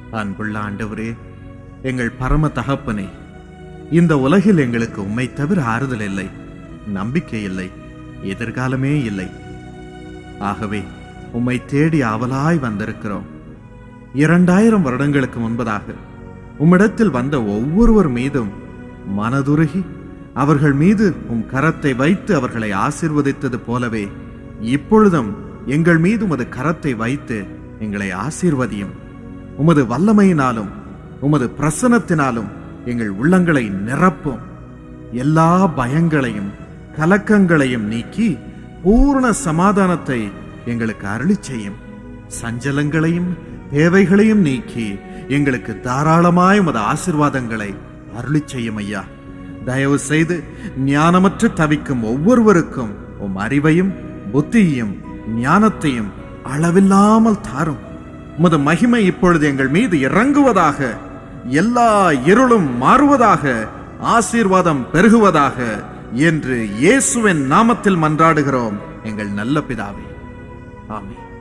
அன்புள்ள ஆண்டவரே எங்கள் பரம தகப்பனே இந்த உலகில் எங்களுக்கு உம்மை தவிர ஆறுதல் இல்லை நம்பிக்கை இல்லை எதிர்காலமே இல்லை ஆகவே உம்மை தேடி ஆவலாய் வந்திருக்கிறோம் இரண்டாயிரம் வருடங்களுக்கு முன்பதாக உம்மிடத்தில் வந்த ஒவ்வொருவர் மீதும் மனதுருகி அவர்கள் மீது உம் கரத்தை வைத்து அவர்களை ஆசீர்வதித்தது போலவே இப்பொழுதும் எங்கள் மீது உமது கரத்தை வைத்து எங்களை ஆசீர்வதியும் உமது வல்லமையினாலும் உமது பிரசனத்தினாலும் எங்கள் உள்ளங்களை நிரப்பும் எல்லா பயங்களையும் கலக்கங்களையும் நீக்கி பூர்ண சமாதானத்தை எங்களுக்கு அருளிச் செய்யும் சஞ்சலங்களையும் தேவைகளையும் நீக்கி எங்களுக்கு தாராளமாய் உமது ஆசிர்வாதங்களை அருளிச் செய்யும் ஐயா தயவு செய்து ஞானமற்று தவிக்கும் ஒவ்வொருவருக்கும் உம் அறிவையும் புத்தியையும் ஞானத்தையும் அளவில்லாமல் தாரும் உமது மகிமை இப்பொழுது எங்கள் மீது இறங்குவதாக எல்லா இருளும் மாறுவதாக ஆசீர்வாதம் பெருகுவதாக என்று இயேசுவின் நாமத்தில் மன்றாடுகிறோம் எங்கள் நல்ல பிதாவே ஆமென்